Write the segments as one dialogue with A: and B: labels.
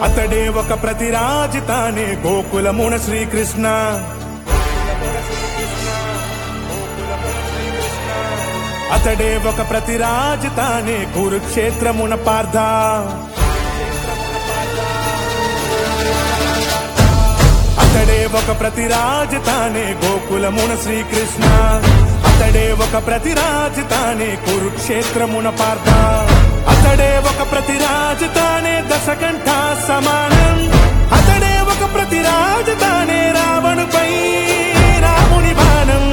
A: అతడే ఒక ప్రతిరాజితానే గోకులమున శ్రీకృష్ణ అతడే ఒక ప్రతిరాజితానే కురుక్షేత్రమున పార్థ అతడే ఒక ప్రతిరాజితానే గోకులమున శ్రీకృష్ణ అతడే ఒక ప్రతిరాజితానే కురుక్షేత్రమున పార్థ అతడే ఒక ప్రతిరాజితానే దశకంఠ సమానం అతడే ఒక ప్రతిరాజితానే రావణుపై రాముని బాణం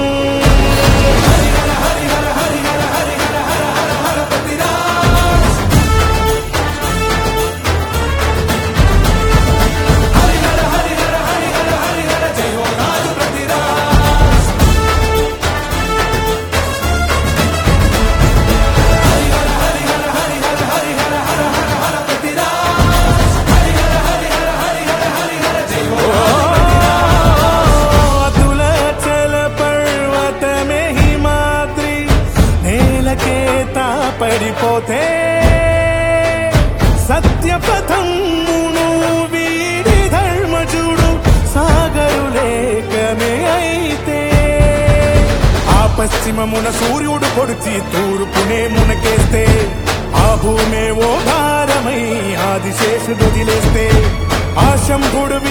A: అతులచల పర్వతమే హిమాద్రి నేలకే పడిపోతే సత్యపథమును వీడి ధర్మజుడు సాగరు లేకమే అయితే ఆ పశ్చిమమున సూర్యుడు పొడిచి తూర్పునే మునకేస్తే ఆ భూమే ఓ భారమై ఆదిశేషుడు వదిలేస్తే ఆ శంభుడు